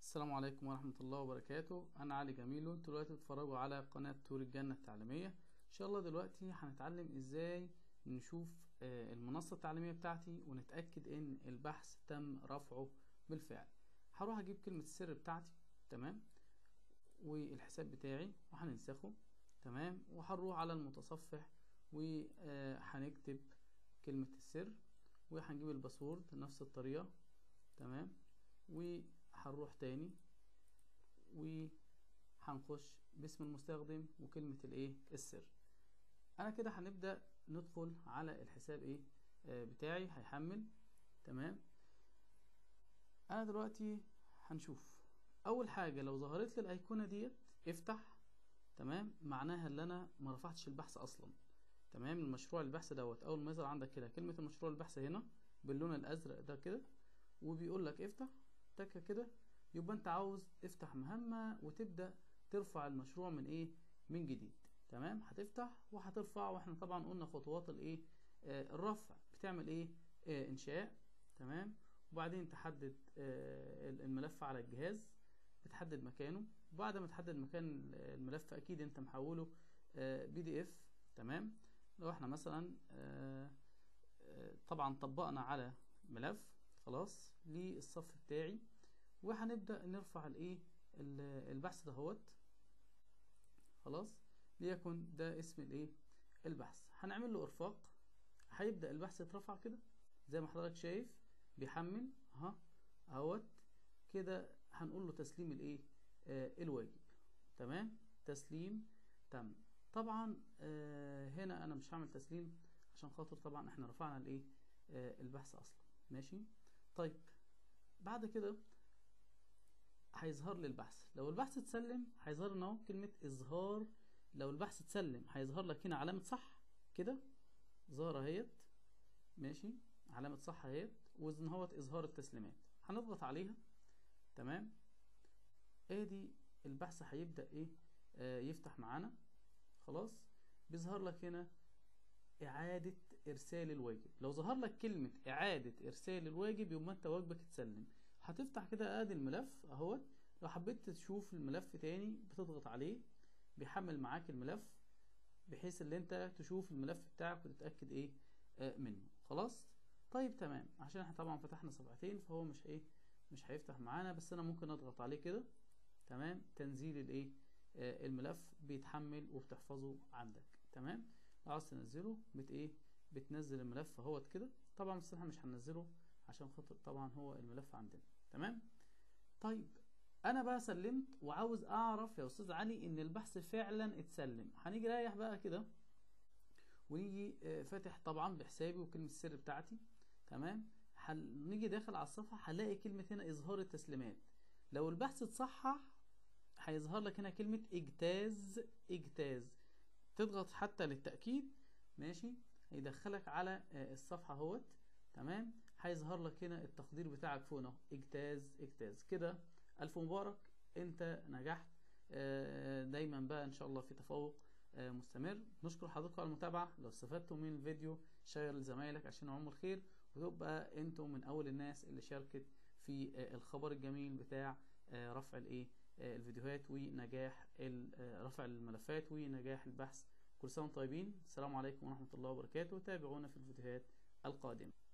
السلام عليكم ورحمة الله وبركاته أنا علي جميل وانتوا دلوقتي بتتفرجوا على قناة تور الجنة التعليمية إن شاء الله دلوقتي هنتعلم إزاي نشوف آه، المنصة التعليمية بتاعتي ونتأكد إن البحث تم رفعه بالفعل هروح أجيب كلمة السر بتاعتي تمام والحساب بتاعي وهننسخه تمام وهنروح على المتصفح وهنكتب كلمة السر وهنجيب الباسورد نفس الطريقة تمام وهنروح تاني وهنخش باسم المستخدم وكلمة الايه السر انا كده هنبدأ ندخل على الحساب ايه آه بتاعي هيحمل تمام انا دلوقتي هنشوف اول حاجة لو ظهرت لي الايقونة ديت افتح تمام معناها ان انا ما رفعتش البحث اصلا تمام المشروع البحث دوت اول ما يظهر عندك كده كلمة المشروع البحث هنا باللون الازرق ده كده وبيقول لك افتح تكه كده يبقى انت عاوز تفتح مهمة وتبدأ ترفع المشروع من ايه من جديد تمام هتفتح وهترفع واحنا طبعا قلنا خطوات الايه آه الرفع بتعمل ايه آه انشاء تمام وبعدين تحدد آه الملف على الجهاز بتحدد مكانه وبعد ما تحدد مكان الملف اكيد انت محوله بي دي اف تمام لو احنا مثلا آه آه طبعا طبقنا على ملف خلاص للصف بتاعي وهنبدأ نرفع الايه البحث دهوت خلاص ليكن ده اسم الايه البحث هنعمل له ارفاق هيبدأ البحث يترفع كده زي ما حضرتك شايف بيحمل اها اهوت كده هنقول له تسليم الايه آه الواجب تمام تسليم تم طبعا آه هنا انا مش هعمل تسليم عشان خاطر طبعا احنا رفعنا الايه آه البحث اصلا ماشي طيب بعد كده هيظهر لي البحث لو البحث اتسلم هيظهر لنا اهو كلمه اظهار لو البحث اتسلم هيظهر لك هنا علامه صح كده ظاهره اهيت ماشي علامه صح اهيت وان هوت اظهار التسليمات هنضغط عليها تمام ادي البحث هيبدا ايه آه يفتح معانا خلاص بيظهر لك هنا إعادة إرسال الواجب لو ظهر لك كلمة إعادة إرسال الواجب يبقى أنت واجبك اتسلم هتفتح كده ادي الملف اهوت لو حبيت تشوف الملف تاني بتضغط عليه بيحمل معاك الملف بحيث ان انت تشوف الملف بتاعك وتتاكد ايه آه منه خلاص طيب تمام عشان احنا طبعا فتحنا صفحتين فهو مش ايه مش هيفتح معانا بس انا ممكن اضغط عليه كده تمام تنزيل الايه آه الملف بيتحمل وبتحفظه عندك تمام لو عاوز تنزله بت ايه بتنزل الملف اهوت كده طبعا بس احنا مش هننزله عشان خاطر طبعا هو الملف عندنا تمام طيب انا بقى سلمت وعاوز اعرف يا استاذ علي ان البحث فعلا اتسلم هنيجي رايح بقى كده ونيجي فاتح طبعا بحسابي وكلمه السر بتاعتي تمام نيجي داخل على الصفحه هلاقي كلمه هنا اظهار التسليمات لو البحث اتصحح هيظهر لك هنا كلمه اجتاز اجتاز تضغط حتى للتاكيد ماشي هيدخلك على الصفحه اهوت تمام هيظهر لك هنا التقدير بتاعك فوق اهو اجتاز اجتاز كده الف مبارك انت نجحت دايما بقى ان شاء الله في تفوق مستمر نشكر حضراتكم على المتابعه لو استفدتوا من الفيديو شير لزمايلك عشان يعم الخير وتبقى انتم من اول الناس اللي شاركت في الخبر الجميل بتاع رفع الايه الفيديوهات ونجاح رفع الملفات ونجاح البحث كل سنه وانتم طيبين السلام عليكم ورحمه الله وبركاته تابعونا في الفيديوهات القادمه